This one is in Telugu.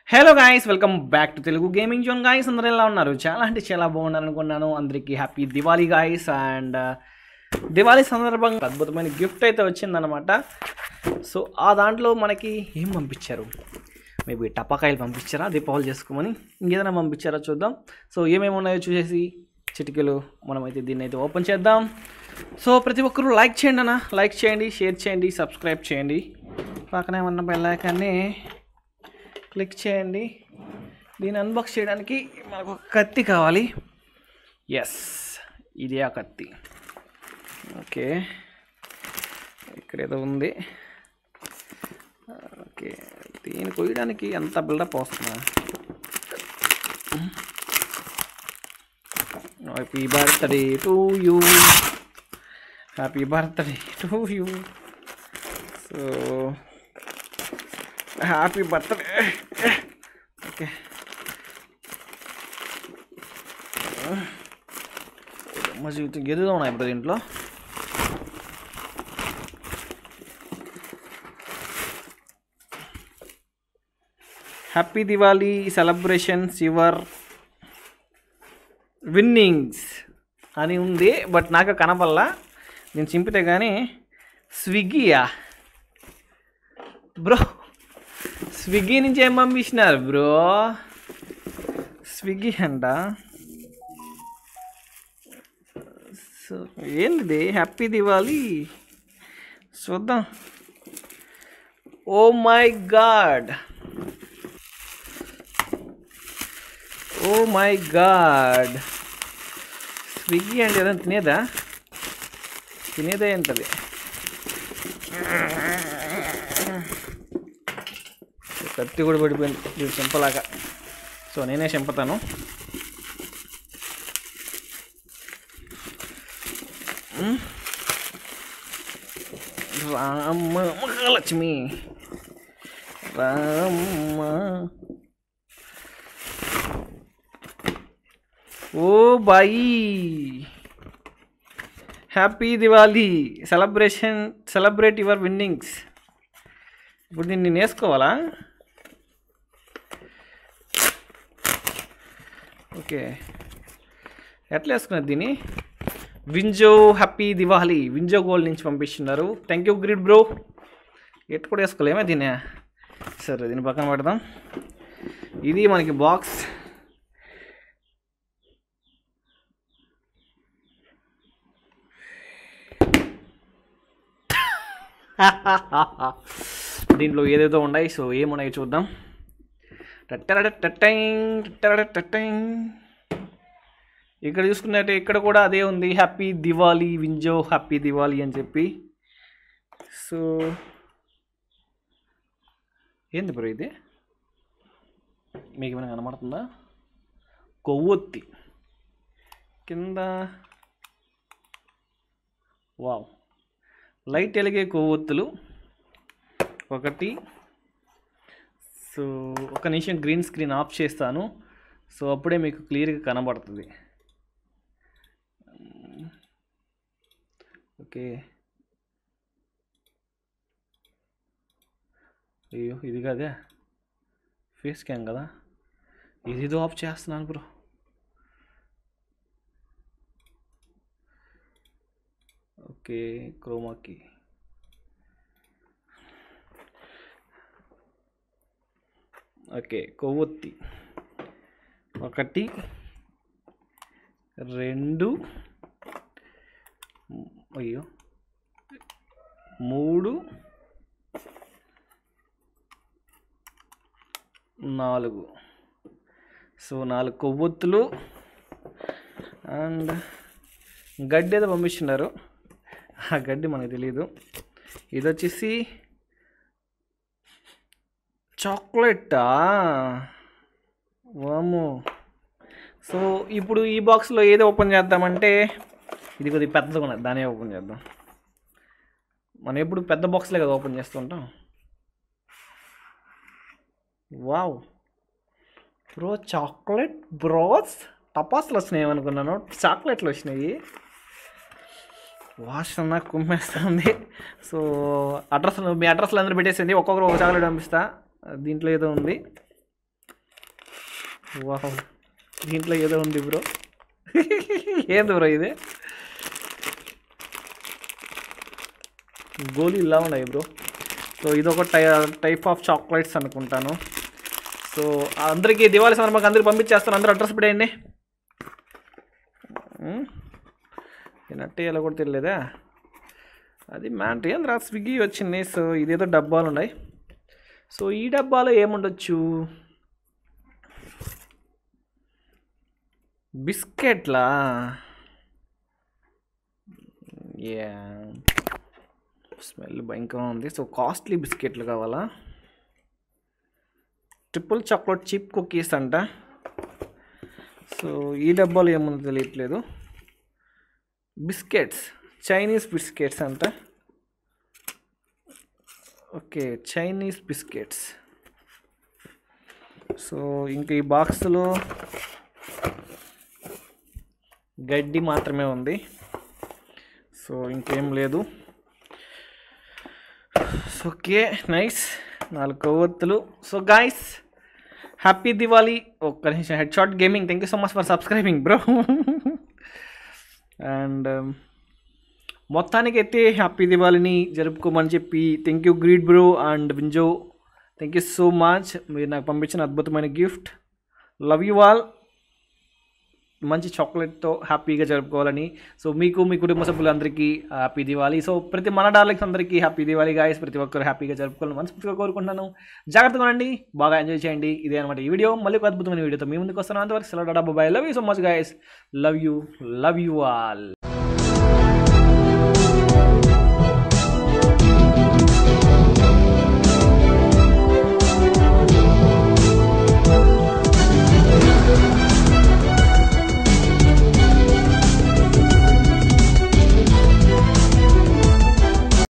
Hello guys welcome back to Telugu gaming zone guys అందరూ ఎలా ఉన్నారు చాలా అంటే చాలా బాగున్నారు అనుకున్నాను అందరికీ happy Diwali guys and Diwali సందర్భంగా అద్భుతమైన గిఫ్ట్ అయితే వచ్చిందనమాట సో ఆ దాంట్లో మనకి ఏం పంపించారు మేబీ టపాకాయలు పంపించారా దీపావళి చేసుకోమని ఇంకేదైనా పంపించారా చూద్దాం సో ఏమేమి ఉన్నాయో చూసేసి చిటికెలు మనమైతే దీన్ని అయితే ఓపెన్ చేద్దాం సో ప్రతి ఒక్కరూ లైక్ చేయండి అన్న లైక్ చేయండి షేర్ చేయండి సబ్స్క్రైబ్ చేయండి పక్కనే ఉన్న బెల్లైకాన్ని క్లిక్ చేయండి దీన్ని అన్బాక్స్ చేయడానికి మనకు ఒక కత్తి కావాలి ఎస్ ఇదే ఆ కత్తి ఓకే ఇక్కడ ఏదో ఉంది ఓకే దీన్ని కొయ్యడానికి ఎంత బిల్డప్ వస్తున్నా happy birthday to you happy birthday to you so happy birthday okay మా జీవితం ఎదుగుదా ఉన్నాయి ఇప్పుడు దీంట్లో happy Diwali celebrations your winnings అని ఉంది బట్ నాకు కనపల్లా నేను చింపితే కానీ స్విగ్గీయా బ్రో స్విగ్గీ నుంచి ఏం పంపించినారు బ్రో స్విగ్గీ అంట సో ఏంటిది హ్యాపీ దివాళీ చూద్దాం oh my god oh my god Swiggy అంటే ఏదైనా తినేదా తినేదే ఏంటది కత్తి కూడా పడిపోయింది ఇది చెంపలాగా సో నేనే చెంపుతాను Rama Mahalakshmi Rama oh boy happy Diwali celebration celebrate your winnings ఇప్పుడు దీన్ని నేను వేసుకోవాలా ఓకే ఎట్లా వేసుకున్నది దీన్ని WinZO happy Diwali WinZO gold నుంచి పంపిస్తున్నారు థ్యాంక్ యూ గ్రిడ్ బ్రో ఎట్ కూడా వేసుకోలేమే దీన్ని సరే దీన్ని పక్కన పెడదాం ఇది మనకి బాక్స్ దీంట్లో ఏదేదో ఉన్నాయి సో ఏమున్నాయో చూద్దాం టట్టరటట్టైంగ్, టట్టరటట్టైంగ్. ఇక్కడ చూసుకున్నట్టే ఇక్కడ కూడా అదే ఉంది happy Diwali WinZO happy Diwali అని చెప్పి సో ఏంది బ్రో ఇది మీకు ఏమైనా కనబడుతుందా కొవ్వొత్తి కింద వావ్ లైట్ వెలిగే కొవ్వొత్తులు ఒకటి సో ఒక నిమిషం గ్రీన్ స్క్రీన్ ఆఫ్ చేస్తాను సో అప్పుడే మీకు క్లియర్గా కనబడుతుంది ఓకే అయ్యో ఇది కాదే ఫేస్ క్యామ్ కదా ఇది ఏదో ఆఫ్ చేస్తున్నాను బ్రో ఓకే క్రోమాకి ఓకే కొవ్వొత్తి ఒకటి రెండు అయ్యో మూడు నాలుగు సో నాలుగు కొవ్వొత్తులు అండ్ గడ్డి ఏదో పంపిస్తున్నారు ఆ గడ్డి మనకు తెలియదు ఇది వచ్చేసి చాక్లెటా వాము సో ఇప్పుడు ఈ బాక్స్లో ఏది ఓపెన్ చేద్దామంటే ఇది కొద్దిగా పెద్దగా ఉన్నది దానే ఓపెన్ చేద్దాం మనం ఎప్పుడు పెద్ద బాక్స్లే కదా ఓపెన్ చేస్తుంటాం వావ్ బ్రో చాక్లెట్ బ్రోస్ టపాస్లు వచ్చినాయి అనుకున్నాను చాక్లెట్లు వచ్చినాయి వాసన కుమ్మేస్తుంది సో అడ్రస్ మీ అడ్రస్లు అందరూ పెట్టేసింది ఒక్కొక్కరు ఒక చాక్లెట్ పంపిస్తా దీంట్లో ఏదో ఉంది వావ్ దీంట్లో ఏదో ఉంది బ్రో ఏంది బ్రో ఇది గోళీ ఇలా ఉన్నాయి బ్రో సో ఇదొక టై టైప్ ఆఫ్ చాక్లెట్స్ అనుకుంటాను సో అందరికీ దివాళీ సందర్భంగా అందరికి పంపించేస్తాను అందరూ అడ్రస్ పెట్టేయండి తినట్టే ఎలా కూడా తెలియలేదా అది మ్యాంట్ ఏం రా స్విగ్గీ వచ్చింది సో ఇదేదో డబ్బాలు ఉన్నాయి సో ఈ డబ్బాలో ఏముండొచ్చు బిస్కెట్లా యా స్మెల్ భయంకరంగా ఉంది సో కాస్ట్లీ బిస్కెట్లు కావాలా ట్రిపుల్ చాక్లెట్ చిప్ కుకీస్ అంట సో ఈ డబ్బాలో ఏముందో తెలియట్లేదు బిస్కెట్స్ చైనీస్ బిస్కెట్స్ అంట ఓకే చైనీస్ బిస్కెట్స్ సో ఇంకా ఈ బాక్స్లో గడ్డి మాత్రమే ఉంది సో ఇంకేం లేదు ఓకే నైస్ నాలుగు కొవ్వొత్తులు సో గాయస్ హ్యాపీ దివాళీ ఒక్క నిమిషం head shot gaming thank you so much for subscribing bro and మొత్తానికి అయితే హ్యాపీ దివాళీని జరుపుకోమని చెప్పి thank you greed bro and WinZO thank you so much మీరు నాకు పంపించిన అద్భుతమైన గిఫ్ట్ లవ్ యూ ఆల్ మంచి చాక్లెట్తో హ్యాపీగా జరుపుకోవాలని సో మీకు మీ కుటుంబ సభ్యులందరికీ హ్యాపీ దివాళీ సో ప్రతి మన డార్లింగ్స్ అందరికీ హ్యాపీ దివాళీ గాయస్ ప్రతి ఒక్కరు హ్యాపీగా జరుపుకోవాలని మనస్ఫూర్తిగా కోరుకుంటున్నాను జాగ్రత్తగా ఉండండి బాగా ఎంజాయ్ చేయండి ఇదే అనమాట ఈ వీడియో మళ్ళీ ఒక అద్భుతమైన వీడియోతో మీ ముందుకు వస్తాను అంతవరకు సెలవు డాబా bye love you so much guys love you love you all